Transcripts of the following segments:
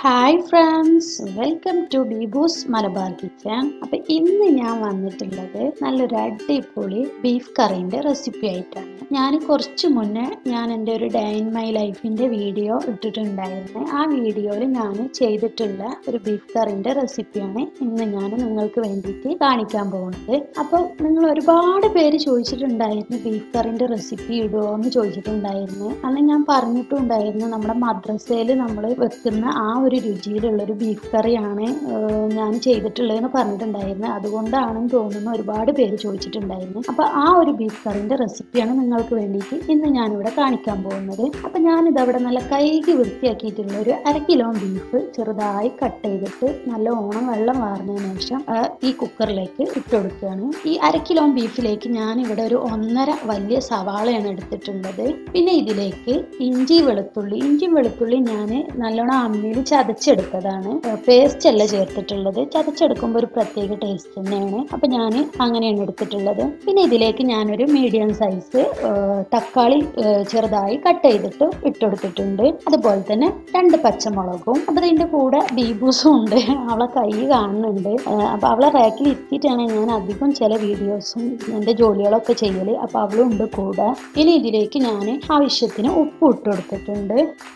hi friends welcome to Beebus Malabar kitchen അപ്പൊ ഇന്ന് ഞാൻ വന്നിട്ടുള്ളത് നല്ലൊരു അടിപൊളി ബീഫ് കറിന്റെ റെസിപ്പി ആയിട്ടാണ് ഞാൻ കുറച്ച് മുന്നേ ഞാൻ എൻ്റെ ഒരു ഡേ ഇൻ മൈ ലൈഫിന്റെ വീഡിയോ ഇട്ടിട്ടുണ്ടായിരുന്നു ആ വീഡിയോയിൽ ഞാൻ ചെയ്തിട്ടുള്ള ഒരു ബീഫ് കറിന്റെ റെസിപ്പിയാണ് ഇന്ന് ഞാൻ നിങ്ങൾക്ക് വേണ്ടിയിട്ട് കാണിക്കാൻ പോകുന്നത് അപ്പോൾ നിങ്ങൾ ഒരുപാട് പേര് ചോദിച്ചിട്ടുണ്ടായിരുന്നു ബീഫ് കറിന്റെ റെസിപ്പി ഇടുമോ എന്ന് ചോദിച്ചിട്ടുണ്ടായിരുന്നു അന്ന് ഞാൻ പറഞ്ഞിട്ടുണ്ടായിരുന്നു നമ്മുടെ മദ്രസയിൽ നമ്മൾ വെക്കുന്ന ആ ഒരു രുചിയിലുള്ള ഒരു ബീഫ് കറിയാണ് ഏഹ്, ഞാൻ ചെയ്തിട്ടുള്ളതെന്ന് പറഞ്ഞിട്ടുണ്ടായിരുന്നു അതുകൊണ്ടാണെന്ന് തോന്നുന്നു ഒരുപാട് പേര് ചോദിച്ചിട്ടുണ്ടായിരുന്നു അപ്പൊ ആ ഒരു ബീഫ് കറിന്റെ റെസിപ്പിയാണ് നിങ്ങൾക്ക് വേണ്ടിയിട്ട് ഇന്ന് ഞാനിവിടെ കാണിക്കാൻ പോകുന്നത് അപ്പൊ ഞാനിത് അവിടെ നല്ല കൈകി വൃത്തിയാക്കിയിട്ടുള്ള ഒരു അര കിലോ ബീഫ് ചെറുതായി കട്ട് ചെയ്തിട്ട് നല്ലോണം വെള്ളം വാർന്നതിന് ശേഷം ആ, ഈ കുക്കറിലേക്ക് ഇട്ട് കൊടുക്കുകയാണ് ഈ അര കിലോ ബീഫിലേക്ക് ഞാൻ ഇവിടെ ഒരു ഒന്നര വലിയ സവാളയാണ് എടുത്തിട്ടുള്ളത് പിന്നെ ഇതിലേക്ക് ഇഞ്ചി വെളുത്തുള്ളി ഇഞ്ചി വെളുത്തുള്ളി ഞാൻ നല്ലോണം അമ്മിയിൽ ചതച്ചെടുത്തതാണ് പേസ്റ്റ് അല്ല ചേർത്തിട്ടുള്ളത് ചതച്ചെടുക്കുമ്പോൾ ഒരു പ്രത്യേക ടേസ്റ്റ് തന്നെയാണ് അപ്പൊ ഞാൻ അങ്ങനെയാണ് എടുത്തിട്ടുള്ളത് പിന്നെ ഇതിലേക്ക് ഞാനൊരു മീഡിയം സൈസ് തക്കാളി ആ, ചെറുതായി കട്ട് ചെയ്തിട്ട് ഇട്ടെടുത്തിട്ടുണ്ട് അതുപോലെ തന്നെ രണ്ട് പച്ചമുളകും അപ്പൊ ഇതിന്റെ കൂടെ ബീബൂസും ഉണ്ട് അവളെ കൈ കാണുന്നുണ്ട് ആ, അപ്പൊ അവളെ റാക്കിൽ എത്തിയിട്ടാണ് ഞാൻ അധികം ചില വീഡിയോസും എൻ്റെ ജോലികളൊക്കെ ചെയ്യല് അപ്പൊ അവളും ഉണ്ട് കൂടെ ഇനി ഇതിലേക്ക് ഞാൻ ആവശ്യത്തിന് ഉപ്പ് ഇട്ട് കൊടുത്തിട്ടുണ്ട്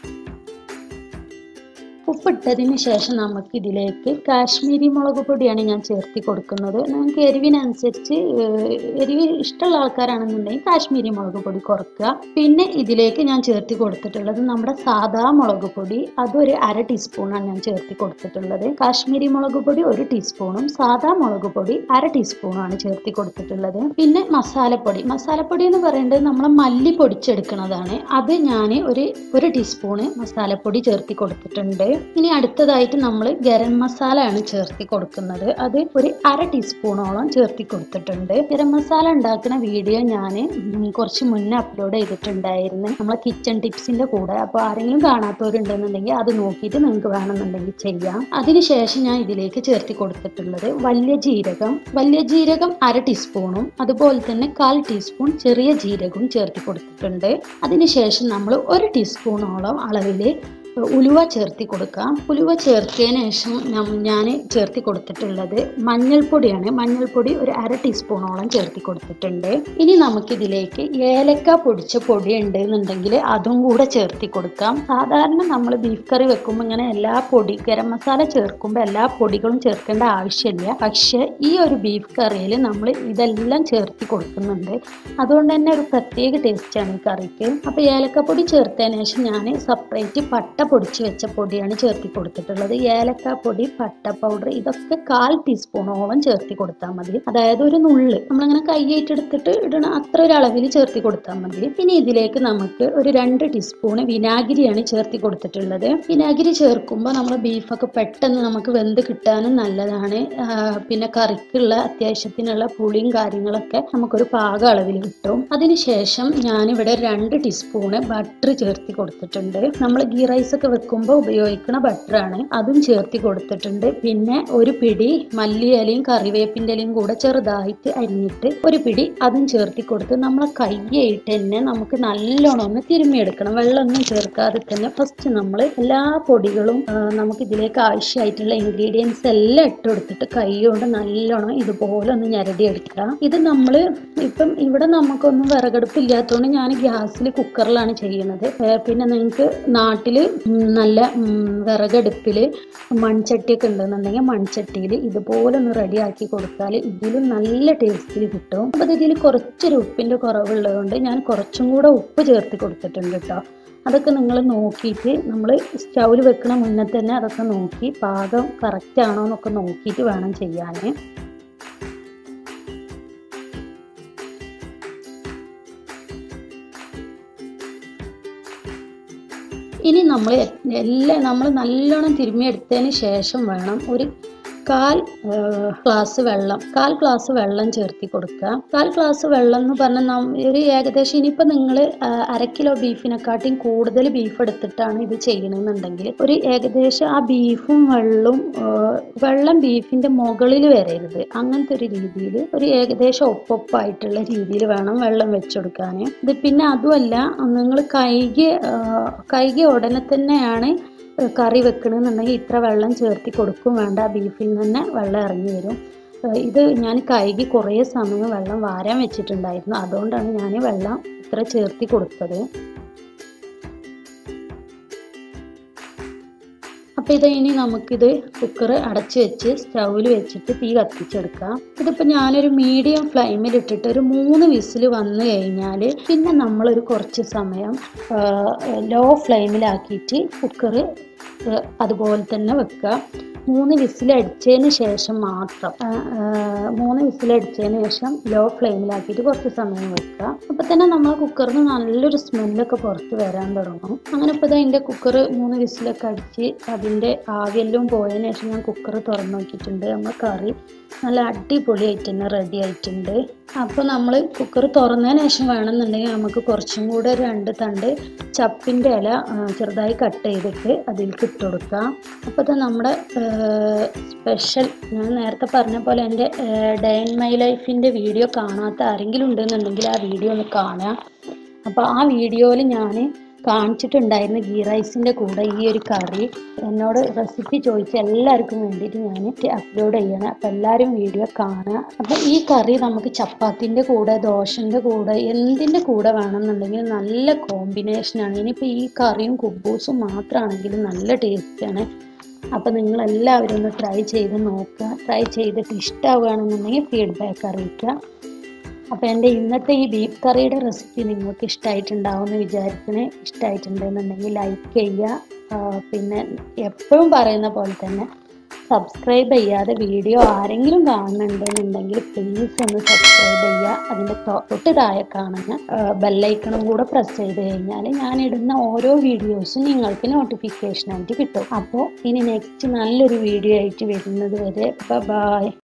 ഉപ്പിട്ടതിന് ശേഷം നമുക്ക് ഇതിലേക്ക് കാശ്മീരി മുളക് പൊടിയാണ് ഞാൻ ചേർത്തി കൊടുക്കുന്നത് നിങ്ങൾക്ക് എരിവിനനുസരിച്ച് ഏഹ്, എരിവ് ഇഷ്ടമുള്ള ആൾക്കാരാണെന്നുണ്ടെങ്കിൽ കാശ്മീരി മുളക് പൊടി കുറക്കുക പിന്നെ ഇതിലേക്ക് ഞാൻ ചേർത്തി കൊടുത്തിട്ടുള്ളത് നമ്മുടെ സാദാ മുളക് പൊടി അതൊരു അര ടീസ്പൂണാണ് ഞാൻ ചേർത്തി കൊടുത്തിട്ടുള്ളത് കാശ്മീരി മുളക് പൊടി ഒരു ടീസ്പൂണും സാദാ മുളക് പൊടി അര ടീസ്പൂണാണ് ചേർത്തി കൊടുത്തിട്ടുള്ളത് പിന്നെ മസാലപ്പൊടി മസാലപ്പൊടി എന്ന് പറയുന്നത് നമ്മൾ മല്ലി പൊടിച്ചെടുക്കുന്നതാണ് അത് ഞാൻ ഒരു ഒരു ടീസ്പൂണ് മസാലപ്പൊടി ചേർത്തി കൊടുത്തിട്ടുണ്ട് ഇനി അടുത്തതായിട്ട് നമ്മൾ ഗരം മസാല ആണ് ചേർത്തി കൊടുക്കുന്നത് അത് ഒരു അര ടീസ്പൂണോളം ചേർത്തി കൊടുത്തിട്ടുണ്ട് ഗരം മസാല ഉണ്ടാക്കുന്ന വീഡിയോ ഞാൻ കുറച്ച് മുന്നേ അപ്ലോഡ് ചെയ്തിട്ടുണ്ടായിരുന്നു നമ്മളെ കിച്ചൺ ടിപ്സിന്റെ കൂടെ അപ്പോൾ ആരെങ്കിലും കാണാത്തവരുണ്ടെന്നുണ്ടെങ്കിൽ അത് നോക്കിയിട്ട് നിങ്ങൾക്ക് വേണമെന്നുണ്ടെങ്കിൽ ചെയ്യാം അതിനുശേഷം ഞാൻ ഇതിലേക്ക് ചേർത്തി കൊടുത്തിട്ടുള്ളത് വലിയ ജീരകം വലിയ ജീരകം അര ടീസ്പൂണും അതുപോലെ തന്നെ കാൽ ടീസ്പൂൺ ചെറിയ ജീരകവും ചേർത്തി കൊടുത്തിട്ടുണ്ട് അതിനുശേഷം നമ്മൾ ഒരു ടീസ്പൂണോളം അളവിൽ ഉലുവ ചേർത്തി കൊടുക്കാം ഉലുവ ചേർത്തതിന് ശേഷം ഞാൻ ചേർത്തി കൊടുത്തിട്ടുള്ളത് മഞ്ഞൾപ്പൊടിയാണ് മഞ്ഞൾപ്പൊടി ഒരു അര ടീസ്പൂണോളം ചേർത്തി കൊടുത്തിട്ടുണ്ട് ഇനി നമുക്കിതിലേക്ക് ഏലക്ക പൊടിച്ച പൊടി ഉണ്ട് എന്നുണ്ടെങ്കിൽ അതും കൂടെ ചേർത്തി കൊടുക്കാം സാധാരണ നമ്മൾ ബീഫ് കറി വെക്കുമ്പോൾ ഇങ്ങനെ എല്ലാ പൊടി ഗരം മസാല ചേർക്കുമ്പോൾ എല്ലാ പൊടികളും ചേർക്കേണ്ട ആവശ്യമില്ല പക്ഷെ ഈ ഒരു ബീഫ് കറിയിൽ നമ്മൾ ഇതെല്ലാം ചേർത്തി കൊടുക്കുന്നുണ്ട് അതുകൊണ്ട് തന്നെ ഒരു പ്രത്യേക ടേസ്റ്റാണ് ഈ കറിക്ക് അപ്പോൾ ഏലക്കപ്പൊടി ചേർത്തതിന് ശേഷം ഞാൻ സെപ്പറേറ്റ് പട്ട പൊടിച്ച് വെച്ച പൊടിയാണ് ചേർത്തി കൊടുത്തിട്ടുള്ളത് ഏലക്കാപ്പൊടി പട്ട പൗഡർ ഇതൊക്കെ കാൽ ടീസ്പൂണോളം ചേർത്തി കൊടുത്താൽ മതി അതായത് ഒരു നുള്ള് നമ്മളിങ്ങനെ കൈയായിട്ട് എടുത്തിട്ട് ഇടണ അത്ര ഒരു അളവിൽ ചേർത്തി കൊടുത്താൽ മതി പിന്നെ ഇതിലേക്ക് നമുക്ക് ഒരു രണ്ട് ടീസ്പൂണ് വിനാഗിരിയാണ് ചേർത്തി കൊടുത്തിട്ടുള്ളത് വിനാഗിരി ചേർക്കുമ്പോൾ നമ്മൾ ബീഫൊക്കെ പെട്ടെന്ന് നമുക്ക് വെന്ത് കിട്ടാനും നല്ലതാണ് ആ, പിന്നെ കറിക്കുള്ള അത്യാവശ്യത്തിനുള്ള പുളിയും കാര്യങ്ങളൊക്കെ നമുക്കൊരു പാക അളവിൽ കിട്ടും അതിനുശേഷം ഞാനിവിടെ രണ്ട് ടീസ്പൂണ് ബട്ടർ ചേർത്തി കൊടുത്തിട്ടുണ്ട് നമ്മൾ ഗീ റൈസ് ഒക്കെ വെക്കുമ്പോൾ ഉപയോഗിക്കുന്ന ബട്ടറാണ് അതും ചേർത്തി കൊടുത്തിട്ടുണ്ട് പിന്നെ ഒരു പിടി മല്ലിയിലയും കറിവേപ്പിൻ്റെ ഇലയും കൂടെ ചെറുതായിട്ട് അരിഞ്ഞിട്ട് ഒരു പിടി അതും ചേർത്തി കൊടുത്ത് നമ്മളെ കയ്യായിട്ട് തന്നെ നമുക്ക് നല്ലോണം ഒന്ന് തിരുമ്മിയെടുക്കണം വെള്ളമൊന്നും ചേർക്കാതെ തന്നെ ഫസ്റ്റ് നമ്മൾ എല്ലാ പൊടികളും ആ, നമുക്ക് ഇതിലേക്ക് ആവശ്യമായിട്ടുള്ള ഇൻഗ്രീഡിയൻസ് എല്ലാം ഇട്ട് കൊടുത്തിട്ട് കൈ കൊണ്ട് നല്ലോണം ഇതുപോലെ ഒന്ന് ഞരടിയെടുക്കുക ഇത് നമ്മൾ ഇപ്പം ഇവിടെ നമുക്കൊന്നും വിറകടുപ്പില്ലാത്തതുകൊണ്ട് ഞാൻ ഗ്യാസിൽ കുക്കറിലാണ് ചെയ്യുന്നത് ഏ, പിന്നെ നിങ്ങൾക്ക് നാട്ടിൽ നല്ല ഉം, വിറകടുപ്പിൽ മൺചട്ടിയൊക്കെ ഉണ്ടെന്നുണ്ടെങ്കിൽ മൺചട്ടിയിൽ ഇതുപോലെ ഒന്ന് റെഡിയാക്കി കൊടുത്താൽ ഇതിലും നല്ല ടേസ്റ്റിൽ കിട്ടും അപ്പോൾ ഇതിൽ കുറച്ചൊരു ഉപ്പിൻ്റെ കുറവുള്ളതുകൊണ്ട് ഞാൻ കുറച്ചും കൂടെ ഉപ്പ് ചേർത്ത് കൊടുത്തിട്ടുണ്ട് കേട്ടോ അതൊക്കെ നിങ്ങൾ നോക്കിയിട്ട് നമ്മൾ സ്റ്റൗവിൽ വെക്കണ മുന്നേ തന്നെ അതൊക്കെ നോക്കി പാകം കറക്റ്റ് ആണോ എന്നൊക്കെ നോക്കിയിട്ട് വേണം ചെയ്യാൻ ഇനി നമ്മൾ എല്ലാം നമ്മൾ നല്ലോണം തിരുമ്മിയെടുത്തതിന് ശേഷം വേണം ഒരു കാൽ ഗ്ലാസ് വെള്ളം കാൽ ഗ്ലാസ് വെള്ളം ചേർത്തി കൊടുക്കുക കാൽ ഗ്ലാസ് വെള്ളം എന്ന് പറഞ്ഞാൽ നം- ഒരു ഏകദേശം ഇനിയിപ്പോൾ നിങ്ങൾ അര കിലോ ബീഫിനെക്കാട്ടിയും കൂടുതൽ ബീഫ് എടുത്തിട്ടാണ് ഇത് ചെയ്യണമെന്നുണ്ടെങ്കിൽ ഒരു ഏകദേശം ആ ബീഫും വെള്ളവും ആ, വെള്ളം ബീഫിൻ്റെ മുകളിൽ വരരുത് അങ്ങനത്തെ ഒരു രീതിയിൽ ഒരു ഏകദേശം ഒപ്പൊപ്പായിട്ടുള്ള രീതിയിൽ വേണം വെള്ളം വെച്ചെടുക്കാൻ ഇത് പിന്നെ അതുമല്ല നിങ്ങൾ കൈകി കൈകി ഉടനെ തന്നെയാണ് ഏഹ് കറി വെക്കണമെന്നുണ്ടെങ്കിൽ ഇത്ര വെള്ളം ചേർത്തി കൊടുക്കും വേണ്ട ബീഫിൽ നിന്ന് തന്നെ വെള്ളം ഇറങ്ങി വരും ഏഹ് ഇത് ഞാൻ കഴുകി കുറേ സമയം വെള്ളം വാരാൻ വെച്ചിട്ടുണ്ടായിരുന്നു അതുകൊണ്ടാണ് ഞാൻ വെള്ളം ഇത്ര ചേർത്തി കൊടുത്തത് അപ്പോൾ ഇത് ഇനി നമുക്കിത് കുക്കർ അടച്ച് വെച്ച് സ്റ്റൗവിൽ വെച്ചിട്ട് തീ കത്തിച്ചെടുക്കാം ഇതിപ്പോൾ ഞാനൊരു മീഡിയം ഫ്ലെയിമിൽ ഇട്ടിട്ട് ഒരു മൂന്ന് വിസിൽ വന്നു കഴിഞ്ഞാൽ പിന്നെ നമ്മളൊരു കുറച്ച് സമയം ലോ ഫ്ലെയിമിലാക്കിയിട്ട് കുക്കർ അതുപോലെ തന്നെ വെക്കുക മൂന്ന് വിസിലടിച്ചതിന് ശേഷം മാത്രം ആ, ആ, മൂന്ന് വിസിലടിച്ചതിന് ശേഷം ലോ ഫ്ലെയിമിലാക്കിയിട്ട് കുറച്ച് സമയം വെക്കുക അപ്പോൾ തന്നെ നമ്മൾ കുക്കറിന് നല്ലൊരു സ്മെല്ലൊക്കെ പുറത്ത് വരാൻ തുടങ്ങും അങ്ങനെ ഇപ്പോൾ ഇതിൻ്റെ കുക്കർ മൂന്ന് വിസിലൊക്കെ അടിച്ച് അതിൻ്റെ ആവിയെല്ലാം പോയതിന് ശേഷം ഞാൻ കുക്കർ തുറന്ന് നോക്കിയിട്ടുണ്ട് നമ്മൾ കറി നല്ല അടിപൊളിയായിട്ട് തന്നെ റെഡി ആയിട്ടുണ്ട് അപ്പോൾ നമ്മൾ കുക്കർ തുറന്നതിന് ശേഷം വേണമെന്നുണ്ടെങ്കിൽ നമുക്ക് കുറച്ചും കൂടെ രണ്ട് തണ്ട് ചപ്പിൻ്റെ ഇല ആ, ചെറുതായി കട്ട് ചെയ്തിട്ട് അതിലേക്ക് ഇട്ട് കൊടുക്കാം അപ്പോൾ ഇത് നമ്മുടെ സ്പെഷ്യൽ ഞാൻ നേരത്തെ പറഞ്ഞ പോലെ എൻ്റെ ഡേ ഇൻ മൈ ലൈഫിൻ്റെ വീഡിയോ കാണാത്ത ആരെങ്കിലും ഉണ്ടെന്നുണ്ടെങ്കിൽ ആ വീഡിയോ ഒന്ന് കാണുക അപ്പോൾ ആ വീഡിയോയിൽ ഞാൻ കാണിച്ചിട്ടുണ്ടായിരുന്നു ഗീ റൈസിൻ്റെ കൂടെ ഈ ഒരു കറി എന്നോട് റെസിപ്പി ചോദിച്ച എല്ലാവർക്കും വേണ്ടിയിട്ട് ഞാൻ അപ്ലോഡ് ചെയ്യണം അപ്പോൾ എല്ലാവരും വീഡിയോ കാണുക അപ്പോൾ ഈ കറി നമുക്ക് ചപ്പാത്തിൻ്റെ കൂടെ ദോശൻ്റെ കൂടെ എന്തിൻ്റെ കൂടെ വേണമെന്നുണ്ടെങ്കിൽ നല്ല കോമ്പിനേഷനാണ് ഇനിയിപ്പോൾ ഈ കറിയും കുബൂസും മാത്രമാണെങ്കിലും നല്ല ടേസ്റ്റാണ് അപ്പോൾ നിങ്ങൾ എല്ലാവരും ഒന്ന് ട്രൈ ചെയ്ത് നോക്കുക ട്രൈ ചെയ്തിട്ട് ഇഷ്ടമാവുകയാണെന്നുണ്ടെങ്കിൽ ഫീഡ്ബാക്ക് അറിയിക്കുക അപ്പോൾ എൻ്റെ ഇന്നത്തെ ഈ ബീഫ് കറിയുടെ റെസിപ്പി നിങ്ങൾക്ക് ഇഷ്ടമായിട്ടുണ്ടാവുമെന്ന് വിചാരിക്കണേ ഇഷ്ടമായിട്ടുണ്ടെന്നുണ്ടെങ്കിൽ ലൈക്ക് ചെയ്യുക ആ, പിന്നെ എപ്പോഴും പറയുന്ന പോലെ തന്നെ സബ്സ്ക്രൈബ് ചെയ്യാതെ വീഡിയോ ആരെങ്കിലും കാണുന്നുണ്ടെന്നുണ്ടെങ്കിൽ പ്ലീസ് ഒന്ന് സബ്സ്ക്രൈബ് ചെയ്യുക അതിൻ്റെ തൊട്ട് താഴെ കാണുന്ന ബെല്ലൈക്കണും കൂടെ പ്രസ് ചെയ്ത് കഴിഞ്ഞാൽ ഞാൻ ഇടുന്ന ഓരോ വീഡിയോസും നിങ്ങൾക്ക് നോട്ടിഫിക്കേഷനായിട്ട് കിട്ടും അപ്പോൾ ഇനി നെക്സ്റ്റ് നല്ലൊരു വീഡിയോ ആയിട്ട് വരുന്നത് വരെ ബൈ